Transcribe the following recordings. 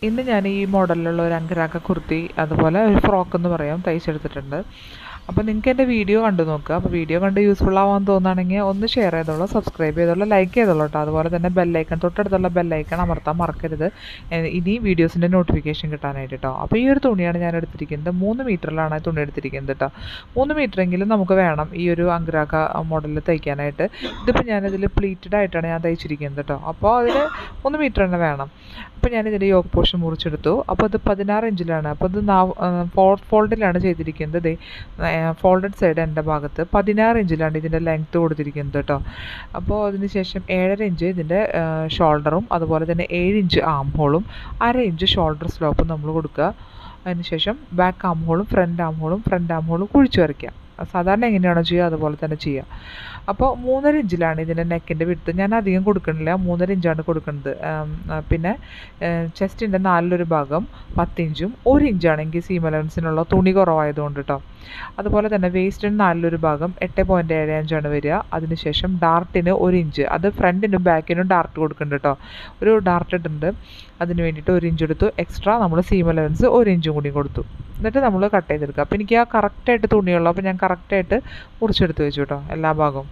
ഇന്ന് ഞാൻ ഈ മോഡലിലുള്ള ഒരു അങ്കരാക്ക കുർത്തി അതുപോലെ ഒരു ഫ്രോക്ക് എന്ന് പറയാം തയ്ച്ചെടുത്തിട്ടുണ്ട് അപ്പോൾ നിങ്ങൾക്ക് എൻ്റെ വീഡിയോ കണ്ടു നോക്കുക അപ്പോൾ വീഡിയോ കണ്ട് യൂസ്ഫുൾ ആവാൻ തോന്നുകയാണെങ്കിൽ ഒന്ന് ഷെയർ ചെയ്തോളൂ സബ്സ്ക്രൈബ് ചെയ്തോളൂ ലൈക്ക് ചെയ്തോളൂ കേട്ടോ അതുപോലെ തന്നെ ബെല്ലൈക്കൺ തൊട്ടടുത്തുള്ള ബെല്ലൈക്കൺ അമർത്താൻ മറക്കരുത് എ- ഇനി വീഡിയോസിൻ്റെ നോട്ടിഫിക്കേഷൻ കിട്ടാനായിട്ട് കേട്ടോ അപ്പോൾ ഈ ഒരു തുണിയാണ് ഞാൻ എടുത്തിരിക്കുന്നത് മൂന്ന് മീറ്ററിലാണ് തുണി എടുത്തിരിക്കുന്നത് കേട്ടോ മൂന്ന് മീറ്ററെങ്കിലും നമുക്ക് വേണം ഈ ഒരു അങ്കരാക്ക മോഡലിൽ തയ്ക്കാനായിട്ട് ഇതിപ്പോൾ ഞാനിതിൽ പ്ലീറ്റഡ് ആയിട്ടാണ് ഞാൻ തയ്ച്ചിരിക്കുന്നത് കേട്ടോ അപ്പോൾ അതിന് മൂന്ന് മീറ്റർ തന്നെ വേണം അപ്പോൾ ഞാനിതിൻ്റെ യോക്ക് പോർഷൻ മുറിച്ചെടുത്തു അപ്പോൾ അത് പതിനാറ് ഇഞ്ചിലാണ് അപ്പോൾ ഇത് ഫോർ ഫോൾഡിലാണ് ചെയ്തിരിക്കുന്നത് ദേ ഫോൾഡഡ് സൈഡ് എൻ്റെ ഭാഗത്ത് പതിനാറ് ഇഞ്ചിലാണ് ഇതിൻ്റെ ലെങ്ത്ത് കൊടുത്തിരിക്കുന്നത് കേട്ടോ അപ്പോൾ അതിന് ശേഷം ഏഴര ഇഞ്ച് ഇതിൻ്റെ ഷോൾഡറും അതുപോലെ തന്നെ ഏഴ് ഇഞ്ച് ആം ഹോളും അര ഇഞ്ച് ഷോൾഡർ സ്ലോപ്പും നമ്മൾ കൊടുക്കുക അതിനുശേഷം ബാക്ക് ആം ഹോളും ഫ്രണ്ട് ആം ഹോളും ഫ്രണ്ട് ആം ഹോളും കുഴിച്ചു വരയ്ക്കുക സാധാരണ എങ്ങനെയാണോ ചെയ്യുക അതുപോലെ തന്നെ ചെയ്യുക അപ്പോൾ മൂന്നര ഇഞ്ചിലാണ് ഇതിൻ്റെ നെക്കിൻ്റെ വിടുത്ത് ഞാൻ അധികം കൊടുക്കണില്ല മൂന്നര ഇഞ്ചാണ് കൊടുക്കുന്നത് ആം, ആ, പിന്നെ ചെസ്റ്റിൻ്റെ നാലിലൊരു ഭാഗം പത്ത് ഇഞ്ചും ഒരു ഇഞ്ചാണെങ്കിൽ സീം അലവൻസിനുള്ള തുണി കുറവായതുകൊണ്ട് കേട്ടോ അതുപോലെ തന്നെ വേസ്റ്റിന് നാലിലൊരു ഭാഗം എട്ട് പോയിൻറ്റ് ഏഴ് അഞ്ചാണ് വരിക അതിനുശേഷം ഡാർട്ടിന് ഒരു ഇഞ്ച് അത് ഫ്രണ്ടിനും ബാക്കിനും ഡാർട്ട് കൊടുക്കുന്നുണ്ട് കേട്ടോ ഒരു ഡാർട്ട് ഇട്ടുണ്ട് അതിന് വേണ്ടിയിട്ട് ഒരു ഇഞ്ച് എടുത്തു എക്സ്ട്രാ നമ്മൾ സീം അലവൻസ് ഒരു ഇഞ്ചും കൂടി കൊടുത്തു എന്നിട്ട് നമ്മൾ കട്ട് ചെയ്തെടുക്കുക അപ്പോൾ എനിക്ക് ആ കറക്റ്റായിട്ട് തുണിയുള്ളൂ അപ്പോൾ ഞാൻ കറക്റ്റായിട്ട് മുറിച്ചെടുത്ത് വെച്ചു കേട്ടോ എല്ലാ ഭാഗവും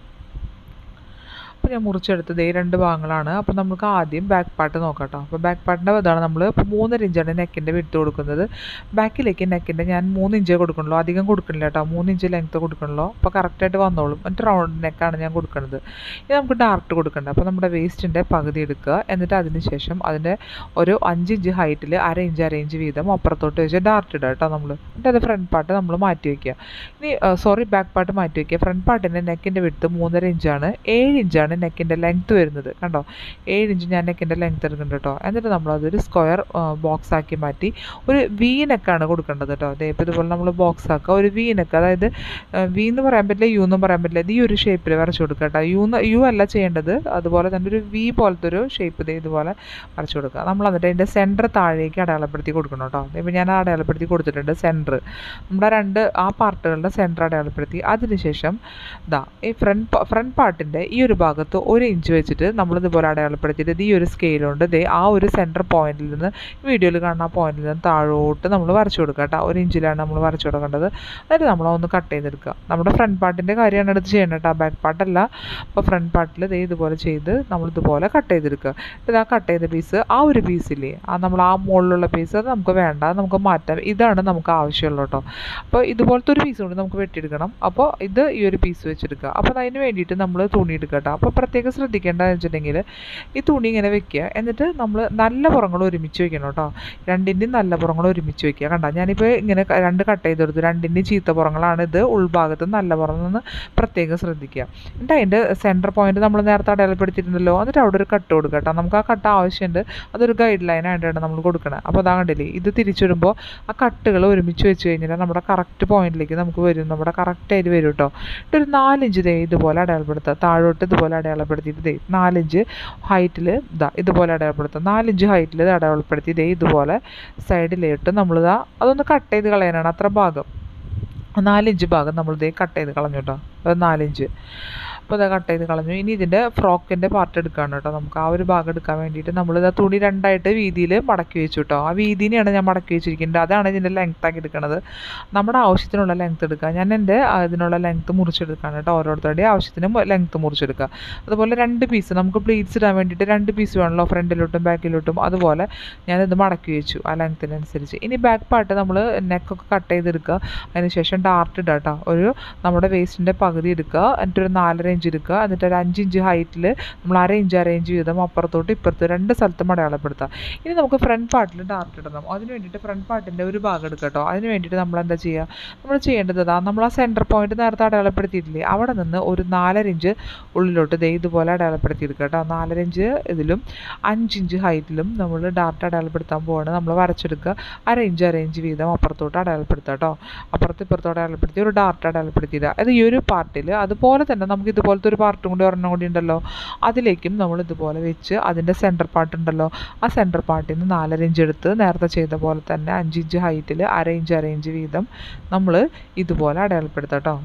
അപ്പോൾ ഞാൻ മുറിച്ചെടുത്തത് ഈ രണ്ട് ഭാഗങ്ങളാണ് അപ്പോൾ നമുക്ക് ആദ്യം ബാക്ക് പാർട്ട് നോക്കാം കേട്ടോ അപ്പോൾ ബാക്ക് പാർട്ടിൻ്റെ ഇതാണ് നമ്മൾ ഇപ്പോൾ മൂന്നര ഇഞ്ചാണ് നെക്കിൻ്റെ വിടുത്ത് കൊടുക്കുന്നത് ബാക്കിലേക്ക് നെക്കിൻ്റെ ഞാൻ മൂന്ന് ഇഞ്ചേ കൊടുക്കണുള്ളൂ അധികം കൊടുക്കണില്ല കേട്ടോ മൂന്ന് ഇഞ്ച് ലെങ്ത്ത് കൊടുക്കണുള്ളൂ അപ്പോൾ കറക്റ്റായിട്ട് വന്നോളും എന്നിട്ട് റൗണ്ട് നെക്കാണ് ഞാൻ കൊടുക്കുന്നത് ഇനി നമുക്ക് ഡാർട്ട് കൊടുക്കണ്ട അപ്പോൾ നമ്മുടെ വേസ്റ്റിൻ്റെ പകുതി എടുക്കുക എന്നിട്ട് അതിന് ശേഷം അതിൻ്റെ ഒരു അഞ്ച് ഇഞ്ച് ഹൈറ്റിൽ അര ഇഞ്ച് അര ഇഞ്ച് വീതം അപ്പുറത്തോട്ട് വെച്ച് ഡാർട്ട് ഇടുക കേട്ടോ നമ്മൾ എന്നിട്ട് അത് ഫ്രണ്ട് പാർട്ട് നമ്മൾ മാറ്റി വയ്ക്കുക ഇനി സോറി ബാക്ക് പാർട്ട് മാറ്റി വയ്ക്കുക ഫ്രണ്ട് പാർട്ടിൻ്റെ നെക്കിൻ്റെ വിടുത്ത് മൂന്നര ഇഞ്ചാണ് ഏഴ് ഇഞ്ചാണ് നെക്കിൻ്റെ ലെങ്ത്ത് വരുന്നത് കണ്ടോ ഏഴ് ഇഞ്ച് ഞാൻ നെക്കിൻ്റെ ലെങ്ത്ത് എടുക്കുന്നുണ്ട് കേട്ടോ എന്നിട്ട് നമ്മളതൊരു സ്ക്വയർ ബോക്സ് ആക്കി മാറ്റി ഒരു വി നെക്കാണ് കൊടുക്കേണ്ടത് കേട്ടോ അതേ ഇപ്പോൾ ഇതുപോലെ നമ്മൾ ബോക്സ് ആക്കുക ഒരു വി നെക്ക് അതായത് വി എന്ന് പറയാൻ പറ്റില്ല യു എന്നും പറയാൻ പറ്റില്ല ഇത് ഈ ഒരു ഷേപ്പിൽ വരച്ചു കൊടുക്കുക കേട്ടോ യു യു അല്ല ചെയ്യേണ്ടത് അതുപോലെ തന്നെ ഒരു വി പോലത്തെ ഒരു ഷേപ്പ് ഇത് ഇതുപോലെ വരച്ചു കൊടുക്കുക നമ്മൾ എന്നിട്ട് അതിൻ്റെ സെൻറ്റർ താഴേക്ക് അടയാളപ്പെടുത്തി കൊടുക്കണം കേട്ടോ ഇപ്പോൾ ഞാൻ അടയാളപ്പെടുത്തി കൊടുത്തിട്ടുണ്ട് സെൻറ്റർ നമ്മുടെ രണ്ട് ആ പാർട്ടുകളുടെ സെൻറ്റർ അടയാളപ്പെടുത്തി അതിനുശേഷം ദാ ഈ ഫ്രണ്ട് ഫ്രണ്ട് പാർട്ടിൻ്റെ ഈ ഒരു ഭാഗത്ത് ഒരു ഇഞ്ച് വെച്ചിട്ട് നമ്മളിതുപോലെ അടയാളപ്പെടുത്തിയിട്ട് ഇത് ഈ ഒരു സ്കെയിലുണ്ട് ദേ ആ ഒരു സെൻറ്റർ പോയിന്റിൽ നിന്ന് വീഡിയോയിൽ കാണുന്ന ആ പോയിന്റിൽ നിന്ന് താഴോട്ട് നമ്മൾ വരച്ചു കൊടുക്കുക കേട്ടോ ഒരു ഇഞ്ചിലാണ് നമ്മൾ വരച്ചു കൊടുക്കേണ്ടത് എന്നിട്ട് നമ്മളൊന്ന് കട്ട് ചെയ്തെടുക്കുക നമ്മുടെ ഫ്രണ്ട് പാർട്ടിൻ്റെ കാര്യമാണ് എടുത്ത് ചെയ്യേണ്ടത് കേട്ടോ ബാക്ക് പാർട്ടല്ല അപ്പോൾ ഫ്രണ്ട് പാർട്ടിൽ ദേ ഇതുപോലെ ചെയ്ത് നമ്മളിതുപോലെ കട്ട് ചെയ്തെടുക്കുക ഇത് ആ കട്ട് ചെയ്ത പീസ് ആ ഒരു പീസില്ലേ ആ നമ്മൾ ആ മുകളിലുള്ള പീസ് അത് നമുക്ക് വേണ്ട അത് നമുക്ക് മാറ്റാം ഇതാണ് നമുക്ക് ആവശ്യമുള്ളത് കേട്ടോ അപ്പോൾ ഇതുപോലത്തെ ഒരു പീസ് കൊണ്ട് നമുക്ക് വെട്ടിയെടുക്കണം അപ്പോൾ ഇത് ഈ ഒരു പീസ് വെച്ചെടുക്കുക അപ്പോൾ അതിന് വേണ്ടിയിട്ട് നമ്മൾ തുണി എടുക്കുക കേട്ടോ അപ്പോൾ പ്രത്യേകം ശ്രദ്ധിക്കേണ്ടതെന്ന് വെച്ചിട്ടുണ്ടെങ്കിൽ ഈ തുണി ഇങ്ങനെ വെക്കുക എന്നിട്ട് നമ്മൾ നല്ല പുറങ്ങൾ ഒരുമിച്ച് വെക്കണം കേട്ടോ രണ്ടിൻ്റെയും നല്ല പുറങ്ങൾ ഒരുമിച്ച് വെക്കുക കണ്ട ഞാനിപ്പോൾ ഇങ്ങനെ ക- രണ്ട് കട്ട് ചെയ്തെടുത്തു രണ്ടിൻ്റെയും ചീത്ത പുറങ്ങളാണ് ഇത് ഉൾഭാഗത്ത് നല്ല പുറം നിന്ന് പ്രത്യേകം ശ്രദ്ധിക്കുക എന്നിട്ട് അതിൻ്റെ സെൻറ്റർ പോയിന്റ് നമ്മൾ നേരത്തെ അടയാളപ്പെടുത്തിയിട്ടുണ്ടല്ലോ എന്നിട്ട് അവിടെ ഒരു കട്ട് കൊടുക്കുക കേട്ടോ നമുക്ക് ആ കട്ട് ആവശ്യമുണ്ട് അതൊരു ഗൈഡ് ലൈൻ ആയിട്ടാണ് നമ്മൾ കൊടുക്കുന്നത് അപ്പോൾ അതാ കണ്ടില്ലേ ഇത് തിരിച്ചിടുമ്പോൾ ആ കട്ടുകൾ ഒരുമിച്ച് വെച്ച് കഴിഞ്ഞാൽ നമ്മുടെ കറക്റ്റ് പോയിന്റിലേക്ക് നമുക്ക് വരും നമ്മുടെ കറക്റ്റ് ആയിട്ട് വരും കേട്ടോ എന്നിട്ട് ഒരു നാലിഞ്ച് ദേ ഇതുപോലെ അടയാളപ്പെടുത്തുക താഴോട്ട് ഇതുപോലെ അടയാളപ്പെടുത്തിയിട്ട് ദേ നാലിഞ്ച് ഹൈറ്റിൽ ഇതാ ഇതുപോലെ അടയാളപ്പെടുത്തുക നാലിഞ്ച് ഹൈറ്റിൽ ഇത് അടയാളപ്പെടുത്തി ദേ ഇതുപോലെ സൈഡിലോട്ട് നമ്മളിതാ അതൊന്ന് കട്ട് ചെയ്ത് കളയാനാണ് അത്ര ഭാഗം നാലിഞ്ച് ഭാഗം നമ്മൾ ഇതേ കട്ട് ചെയ്ത് കളഞ്ഞു കേട്ടോ അത് നാലിഞ്ച് അപ്പോൾ ഇതാ കട്ട് ചെയ്ത് കളഞ്ഞു ഇനി ഇതിൻ്റെ ഫ്രോക്കിൻ്റെ പാർട്ട് എടുക്കുകയാണ് കേട്ടോ നമുക്ക് ആ ഒരു ഭാഗം എടുക്കാൻ വേണ്ടിയിട്ട് നമ്മളിതാ തുണി രണ്ടായിട്ട് വീതിയിൽ മടക്കി വെച്ചു കേട്ടോ ആ വീതിനെയാണ് ഞാൻ മടക്കി വെച്ചിരിക്കുന്നത് അതാണ് ഇതിൻ്റെ ലെങ്ത് ആക്കി എടുക്കുന്നത് നമ്മുടെ ആവശ്യത്തിനുള്ള ലെങ്ത് എടുക്കുക ഞാൻ എൻ്റെ ഇതിനുള്ള ലെങ്ത് മുറിച്ചെടുക്കുകയാണ് കേട്ടോ ഓരോരുത്തരുടെയും ആവശ്യത്തിന് ലെങ്ത് മുറിച്ചെടുക്കുക അതുപോലെ രണ്ട് പീസ് നമുക്ക് പ്ലീറ്റ്സ് ഇടാൻ വേണ്ടിയിട്ട് രണ്ട് പീസ് വേണമല്ലോ ഫ്രണ്ടിലോട്ടും ബാക്കിലോട്ടും അതുപോലെ ഞാനിത് മടക്കി വെച്ചു ആ ലെങ്ത്തിനനുസരിച്ച് ഇനി ബാക്ക് പാർട്ട് നമ്മൾ നെക്കൊക്കെ കട്ട് ചെയ്തെടുക്കുക അതിനുശേഷം ഡാർട്ട് ഇടുക കേട്ടോ ഒരു നമ്മുടെ വേസ്റ്റിൻ്റെ പകുതി എടുക്കുക എന്നിട്ട് ഒരു നാലര ഇഞ്ച് എടുക്കുക എന്നിട്ട് ഒരു അഞ്ച് ഇഞ്ച് ഹൈറ്റിൽ നമ്മൾ അര ഇഞ്ച് അര ഇഞ്ച് വീതം അപ്പുറത്തോട്ട് ഇപ്പുറത്ത് രണ്ട് സ്ഥലത്തും അടയാളപ്പെടുത്താം ഇനി നമുക്ക് ഫ്രണ്ട് പാർട്ടിൽ ഡാർട്ട് ഇടണം അതിന് വേണ്ടിയിട്ട് ഫ്രണ്ട് പാർട്ടിൻ്റെ ഒരു ഭാഗം എടുക്കുക കേട്ടോ അതിന് വേണ്ടിയിട്ട് നമ്മൾ എന്താ ചെയ്യുക നമ്മൾ ചെയ്യേണ്ടത് ഇതാ നമ്മൾ ആ സെൻറ്റർ പോയിന്റ് നേരത്തെ അടയാളപ്പെടുത്തിയിട്ടില്ലേ അവിടെ നിന്ന് ഒരു നാലര ഇഞ്ച് ഉള്ളിലോട്ട് ദേ ഇതുപോലെ അടയാളപ്പെടുത്തി എടുക്കുക കേട്ടോ നാലര ഇഞ്ച് ഇതിലും അഞ്ച് ഇഞ്ച് ഹൈറ്റിലും നമ്മൾ ഡാർട്ട് അടയാളപ്പെടുത്താൻ പോവാണ് നമ്മൾ വരച്ചെടുക്കുക അര ഇഞ്ച് അര ഇഞ്ച് വീതം അപ്പുറത്തോട്ട് അടയാളപ്പെടുത്തുക കേട്ടോ അപ്പുറത്ത് ഇപ്പുറത്തോട്ട് അടയാളപ്പെടുത്തി ഒരു ഡാർട്ട് അടയാളപ്പെടുത്തിയിടുക അത് ഈ ഒരു പാർട്ടിൽ അതുപോലെ തന്നെ നമുക്ക് ഇതുപോലത്തെ ഒരു പാർട്ടും കൂടി ഒരെണ്ണം കൂടി ഉണ്ടല്ലോ അതിലേക്കും നമ്മൾ ഇതുപോലെ വെച്ച് അതിൻ്റെ സെൻറ്റർ പാർട്ട് ഉണ്ടല്ലോ ആ സെൻറ്റർ പാർട്ടിൽ നിന്ന് നാലര ഇഞ്ച് എടുത്ത് നേരത്തെ ചെയ്ത പോലെ തന്നെ അഞ്ച് ഇഞ്ച് ഹൈറ്റിൽ അര ഇഞ്ച് അര ഇഞ്ച് വീതം നമ്മൾ ഇതുപോലെ അടയാളപ്പെടുത്താം കേട്ടോ ദേ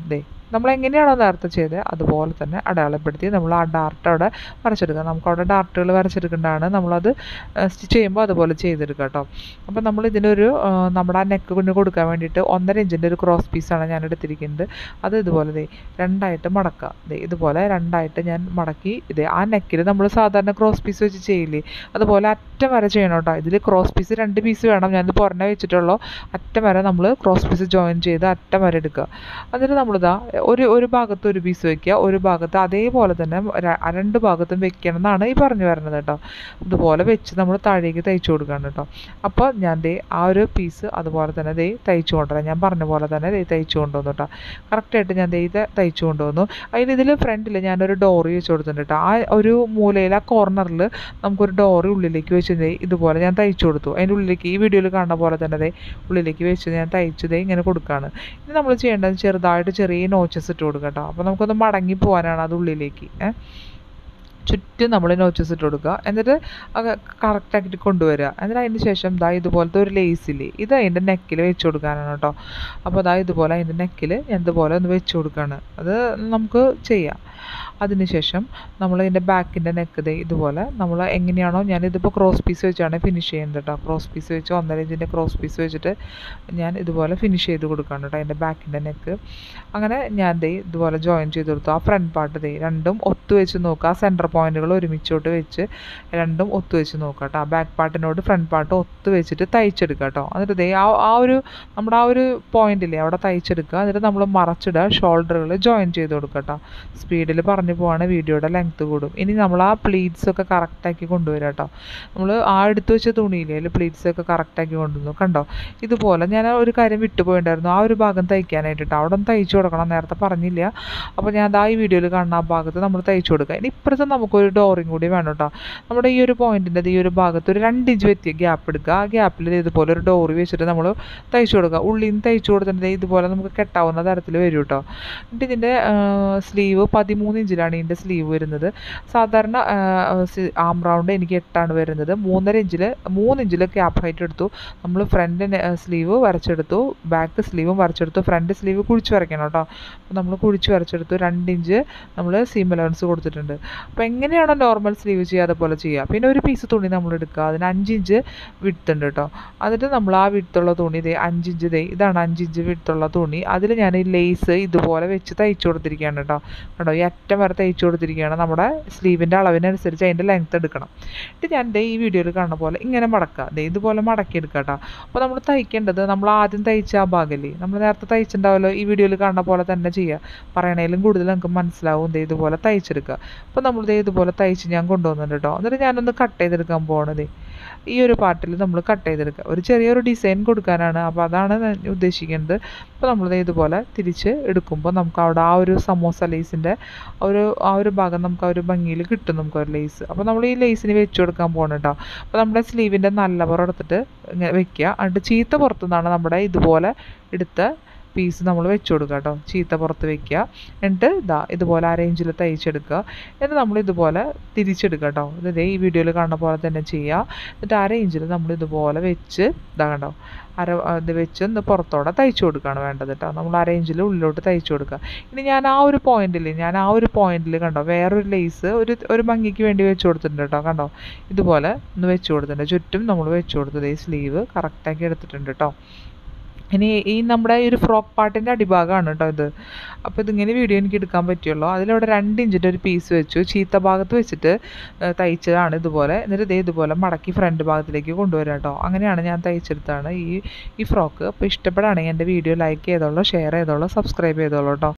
നമ്മൾ എങ്ങനെയാണോ നേരത്തെ ചെയ്തത് അതുപോലെ തന്നെ അടയാളപ്പെടുത്തി നമ്മൾ ആ ഡാർട്ട് അവിടെ വരച്ചെടുക്കുക നമുക്ക് അവിടെ ഡാർട്ടുകൾ വരച്ചെടുക്കേണ്ടതാണ് നമ്മളത് സ്റ്റിച്ച് ചെയ്യുമ്പോൾ അതുപോലെ ചെയ്തെടുക്കുക കേട്ടോ അപ്പോൾ നമ്മൾ ഇതിനൊരു ആ, നമ്മുടെ ആ നെക്ക് കൊണ്ട് കൊടുക്കാൻ വേണ്ടിയിട്ട് ഒന്നര ഇഞ്ചിൻ്റെ ഒരു ക്രോസ് പീസാണ് ഞാൻ എടുത്തിരിക്കുന്നത് അത് ഇതുപോലെ ദേ രണ്ടായിട്ട് മടക്കുക ദേ ഇതുപോലെ രണ്ടായിട്ട് ഞാൻ മടക്കി ഇതേ ആ നെക്കിൽ നമ്മൾ സാധാരണ ക്രോസ് പീസ് വെച്ച് ചെയ്യില്ലേ അതുപോലെ അറ്റം വരെ ചെയ്യണം കേട്ടോ ഇതിൽ ക്രോസ് പീസ് രണ്ട് പീസ് വേണം ഞാനിത് പുറമെ വെച്ചിട്ടുള്ളൂ അറ്റം വരെ നമ്മൾ ക്രോസ് പീസ് ജോയിൻ ചെയ്ത് അറ്റം വരെ എടുക്കുക എന്നിട്ട് നമ്മളിതാ ഒരു ഒരു ഭാഗത്ത് ഒരു പീസ് വെക്കുക ഒരു ഭാഗത്ത് അതേപോലെ തന്നെ ര- രണ്ട് ഭാഗത്തും വെക്കണം എന്നാണ് ഈ പറഞ്ഞു വരുന്നത് കേട്ടോ ഇതുപോലെ വെച്ച് നമ്മൾ താഴേക്ക് തയ്ച്ചു കൊടുക്കണം കേട്ടോ അപ്പോൾ ഞാൻ ദേ ആ ഒരു പീസ് അതുപോലെ തന്നെ ദേ തയ്ച്ചു കൊണ്ടുവരാം ഞാൻ പറഞ്ഞ പോലെ തന്നെ ദേ തയ്ച്ചു കൊണ്ടുവന്നു കേട്ടോ കറക്റ്റായിട്ട് ഞാൻ ദേ ഇത് തയ്ച്ചു കൊണ്ടുവന്നു അതിന് ഇതിൽ ഫ്രണ്ടിൽ ഞാനൊരു ഡോറി വെച്ച് കൊടുത്തിട്ടുണ്ട് കേട്ടോ ആ ഒരു മൂലയിൽ ആ കോർണറിൽ നമുക്കൊരു ഡോറി ഉള്ളിലേക്ക് വെച്ച് ദേ ഇതുപോലെ ഞാൻ തയ്ച്ചു കൊടുത്തു അതിൻ്റെ ഉള്ളിലേക്ക് ഈ വീഡിയോയിൽ കാണുന്ന പോലെ തന്നെ ദേ ഉള്ളിലേക്ക് വെച്ച് ഞാൻ തയ്ച്ച് ദേ ഇങ്ങനെ കൊടുക്കുകയാണ് ഇനി നമ്മൾ ചെയ്യേണ്ടത് ചെറുതായിട്ട് ചെറിയ നോച്ചസ് ഇട്ട് കൊടുക്കുക കേട്ടോ അപ്പോൾ നമുക്കൊന്ന് മടങ്ങി പോകാനാണ് അത് ഉള്ളിലേക്ക് ഏ ചുറ്റും നമ്മൾ നോച്ചസ് ഇട്ട് കൊടുക്കുക എന്നിട്ട് അത് കറക്റ്റാക്കിയിട്ട് കൊണ്ടുവരിക എന്നിട്ട് അതിന് ശേഷം ദാ ഇതുപോലത്തെ ഒരു ലേസില്ലേ ഇത് അതിൻ്റെ നെക്കിൽ വെച്ച് കൊടുക്കാനാണ് കേട്ടോ അപ്പോൾ ദാ ഇതുപോലെ അതിൻ്റെ നെക്കിൽ ഞാൻ ഇതുപോലെ ഒന്ന് വെച്ച് കൊടുക്കുകയാണ് അത് നമുക്ക് ചെയ്യാം അതിനുശേഷം നമ്മൾ ഇതിൻ്റെ ബാക്കിൻ്റെ നെക്ക് ദേ ഇതുപോലെ നമ്മൾ എങ്ങനെയാണോ ഞാനിതിപ്പോൾ ക്രോസ് പീസ് വെച്ചാണ് ഫിനിഷ് ചെയ്യുന്നത് കേട്ടോ ക്രോസ് പീസ് വെച്ച് ഒന്നര ഇഞ്ചിൻ്റെ ക്രോസ് പീസ് വെച്ചിട്ട് ഞാൻ ഇതുപോലെ ഫിനിഷ് ചെയ്ത് കൊടുക്കുകയാണ് കേട്ടോ അതിൻ്റെ ബാക്കിൻ്റെ നെക്ക് അങ്ങനെ ഞാൻ ദേ ഇതുപോലെ ജോയിൻ ചെയ്ത് കൊടുത്തു ആ ഫ്രണ്ട് പാർട്ട് ദേ രണ്ടും ഒത്തു വെച്ച് നോക്കുക ആ സെൻറ്റർ പോയിന്റുകൾ ഒരുമിച്ചോട്ട് വെച്ച് രണ്ടും ഒത്തു വെച്ച് നോക്കുക കേട്ടോ ആ ബാക്ക് പാർട്ടിനോട് ഫ്രണ്ട് പാർട്ട് ഒത്തു വെച്ചിട്ട് തയ്ച്ചെടുക്കുക കേട്ടോ എന്നിട്ട് ദേ ആ ആ ഒരു നമ്മുടെ ആ ഒരു പോയിന്റില്ലേ അവിടെ തയ്ച്ചെടുക്കുക എന്നിട്ട് നമ്മൾ മറച്ചിടുക ഷോൾഡറുകൾ ജോയിൻ ചെയ്ത് കൊടുക്കുക കേട്ടോ സ്പീഡിൽ പറഞ്ഞു പോവാണ് വീഡിയോയുടെ ലെങ്ത് കൂടും ഇനി നമ്മൾ ആ പ്ലീറ്റ്സ് ഒക്കെ കറക്റ്റാക്കി കൊണ്ടുവരിക കേട്ടോ നമ്മൾ ആ എടുത്തു വെച്ച തുണിയില്ലേ അതിൽ പ്ലീറ്റ്സ് ഒക്കെ കറക്റ്റാക്കി കൊണ്ടുവന്നു കണ്ടോ ഇതുപോലെ ഞാൻ ആ ഒരു കാര്യം വിട്ടുപോയിണ്ടായിരുന്നു ആ ഒരു ഭാഗം തയ്ക്കാനായിട്ട് കേട്ടോ അവിടെ ഒന്ന് തയ്ച്ചു കൊടുക്കണം നേരത്തെ പറഞ്ഞില്ല അപ്പോൾ ഞാൻ ദാ ഈ വീഡിയോയിൽ കാണുന്ന ആ ഭാഗത്ത് നമ്മൾ തയ്ച്ചു കൊടുക്കുക ഇനി ഇപ്പുറത്ത് നമുക്കൊരു ഡോറിങ് കൂടി വേണം കേട്ടോ നമ്മുടെ ഈ ഒരു പോയിന്റിൻ്റെ ഈ ഒരു ഭാഗത്ത് ഒരു രണ്ട് ഇഞ്ച് വ്യത്യ ഗ്യാപ്പ് എടുക്കുക ആ ഗ്യാപ്പിൽ ഇതുപോലെ ഒരു ഡോറി വെച്ചിട്ട് നമ്മൾ തയ്ച്ചു കൊടുക്കുക ഉള്ളിൽ നിന്ന് തയ്ച്ചു കൊടുത്തിട്ട് ഇതുപോലെ നമുക്ക് കെട്ടാവുന്ന തരത്തിൽ വരും കേട്ടോ എന്നിട്ട് ഇതിൻ്റെ സ്ലീവ് പതിമൂന്ന് ഇഞ്ചിലാണ് ഇതിൻ്റെ സ്ലീവ് വരുന്നത് സാധാരണ ആം റൗണ്ട് എനിക്ക് എട്ടാണ് വരുന്നത് മൂന്നര ഇഞ്ചിൽ മൂന്ന് ഇഞ്ചിൽ ക്യാപ്പ് ഹൈറ്റ് എടുത്തു നമ്മൾ ഫ്രണ്ട് സ്ലീവ് വരച്ചെടുത്തു ബാക്ക് സ്ലീവും വരച്ചെടുത്തു ഫ്രണ്ട് സ്ലീവ് കുഴിച്ച് വരയ്ക്കണം കേട്ടോ അപ്പോൾ നമ്മൾ കുഴിച്ച് വരച്ചെടുത്തു രണ്ട് ഇഞ്ച് നമ്മൾ സീം അലവൻസ് കൊടുത്തിട്ടുണ്ട് അപ്പോൾ എങ്ങനെയാണോ നോർമൽ സ്ലീവ് ചെയ്യുക അതുപോലെ ചെയ്യുക പിന്നെ ഒരു പീസ് തുണി നമ്മൾ എടുക്കുക അതിന് അഞ്ച് ഇഞ്ച് വിടുത്ത് ഉണ്ട് കേട്ടോ എന്നിട്ട് നമ്മൾ ആ വിടുത്തുള്ള തുണി ഇതേ അഞ്ച് ഇഞ്ച് ദേ ഇതാണ് അഞ്ച് ഇഞ്ച് വിടുത്തുള്ള തുണി അതിൽ ഞാൻ ഈ ലേസ് ഇതുപോലെ വെച്ച് തയ്ച്ചു കൊടുത്തിരിക്കുകയാണ് കേട്ടോ കേട്ടോ ഈ അറ്റം വരെ തയ്ച്ചു കൊടുത്തിരിക്കുകയാണ് നമ്മുടെ സ്ലീവിൻ്റെ അളവിനനുസരിച്ച് അതിൻ്റെ ലെങ്ത് എടുക്കണം എന്നിട്ട് ഞാൻ ദേ ഈ വീഡിയോയിൽ കാണുന്ന പോലെ ഇങ്ങനെ മടക്കുക ദേ ഇതുപോലെ മടക്കി എടുക്കുക കേട്ടോ അപ്പോൾ നമ്മൾ തയ്ക്കേണ്ടത് നമ്മൾ ആദ്യം തയ്ച്ച ആ ഭാഗമല്ലേ നമ്മൾ നേരത്തെ തയ്ച്ചിട്ടുണ്ടാവുമല്ലോ ഈ വീഡിയോയിൽ കാണുന്ന പോലെ തന്നെ ചെയ്യുക പറയണേലും കൂടുതൽ നമുക്ക് മനസ്സിലാവും ദേ ഇതുപോലെ തയ്ച്ചെടുക്കുക അപ്പോൾ നമ്മൾ ദേ ഇതുപോലെ തയ്ച്ച് ഞാൻ കൊണ്ടുവന്നിട്ടുണ്ട് കേട്ടോ എന്നിട്ട് ഞാനൊന്ന് കട്ട് ചെയ്തെടുക്കാൻ പോകണത് ഈ ഒരു പാർട്ടിൽ നമ്മൾ കട്ട് ചെയ്തെടുക്കുക ഒരു ചെറിയൊരു ഡിസൈൻ കൊടുക്കാനാണ് അപ്പോൾ അതാണ് ഞാൻ ഉദ്ദേശിക്കുന്നത് അപ്പോൾ നമ്മൾ ദേ ഇതുപോലെ തിരിച്ച് എടുക്കുമ്പോൾ നമുക്ക് അവിടെ ആ ഒരു സമോസ ലേസിൻ്റെ ഒരു ആ ഒരു ഭാഗം നമുക്ക് ആ ഒരു ഭംഗിയിൽ കിട്ടും നമുക്ക് ഒരു ലേസ് അപ്പോൾ നമ്മൾ ഈ ലേസിന് വെച്ച് കൊടുക്കാൻ പോകണം കേട്ടോ അപ്പോൾ നമ്മുടെ സ്ലീവിൻ്റെ നല്ല പുറം എടുത്തിട്ട് ഇങ്ങനെ വെക്കുക എന്നിട്ട് ചീത്ത പുറത്തുനിന്നാണ് നമ്മുടെ ഇതുപോലെ എടുത്ത പീസ് നമ്മൾ വെച്ച് കൊടുക്കുക കേട്ടോ ചീത്ത പുറത്ത് വെക്കുക എന്നിട്ട് ഇതാ ഇതുപോലെ ആ റേഞ്ചിൽ തയ്ച്ചെടുക്കുക എന്നിട്ട് നമ്മൾ ഇതുപോലെ തിരിച്ചെടുക്കുക കേട്ടോ ഇത് ഈ വീഡിയോയിൽ കാണുന്ന പോലെ തന്നെ ചെയ്യുക എന്നിട്ട് ആ റേഞ്ചിൽ നമ്മൾ ഇതുപോലെ വെച്ച് ഇതാ കണ്ടോ അര ഇത് വെച്ച് ഒന്ന് പുറത്തോടെ തയ്ച്ചു കൊടുക്കുകയാണ് വേണ്ടത് കേട്ടോ നമ്മൾ ആ റേഞ്ചിൽ ഉള്ളിലോട്ട് തയ്ച്ചു കൊടുക്കുക ഇനി ഞാൻ ആ ഒരു പോയിന്റിൽ ഞാൻ ആ ഒരു പോയിന്റിൽ കണ്ടോ വേറൊരു ലേസ് ഒരു ഒരു ഭംഗിക്ക് വേണ്ടി വെച്ച് കൊടുത്തിട്ടുണ്ട് കേട്ടോ കണ്ടോ ഇതുപോലെ ഒന്ന് വെച്ച് കൊടുത്തിട്ടുണ്ട് ചുറ്റും നമ്മൾ വെച്ച് കൊടുത്തത് ഈ സ്ലീവ് കറക്റ്റാക്കി എടുത്തിട്ടുണ്ട് കേട്ടോ ഇനി ഈ നമ്മുടെ ഈ ഒരു ഫ്രോക്ക് പാർട്ടിൻ്റെ അടിഭാഗമാണ് കേട്ടോ ഇത് അപ്പോൾ ഇതിങ്ങനെ വീഡിയോ എനിക്ക് എടുക്കാൻ പറ്റുള്ളൂ അതിലവിടെ രണ്ട് ഇഞ്ചിൻ്റെ ഒരു പീസ് വെച്ചു ചീത്ത ഭാഗത്ത് വെച്ചിട്ട് ഏഹ് തയ്ച്ചതാണ് ഇതുപോലെ എന്നിട്ട് ഇതേ ഇതുപോലെ മടക്കി ഫ്രണ്ട് ഭാഗത്തിലേക്ക് കൊണ്ടുവരാം കേട്ടോ അങ്ങനെയാണ് ഞാൻ തയ്ച്ചെടുത്താണ് ഈ ഈ ഫ്രോക്ക് അപ്പോൾ ഇഷ്ടപ്പെടുകയാണെങ്കിൽ എൻ്റെ വീഡിയോ ലൈക്ക് ചെയ്തോളൂ ഷെയർ ചെയ്തോളൂ സബ്സ്ക്രൈബ് ചെയ്തോളൂ കേട്ടോ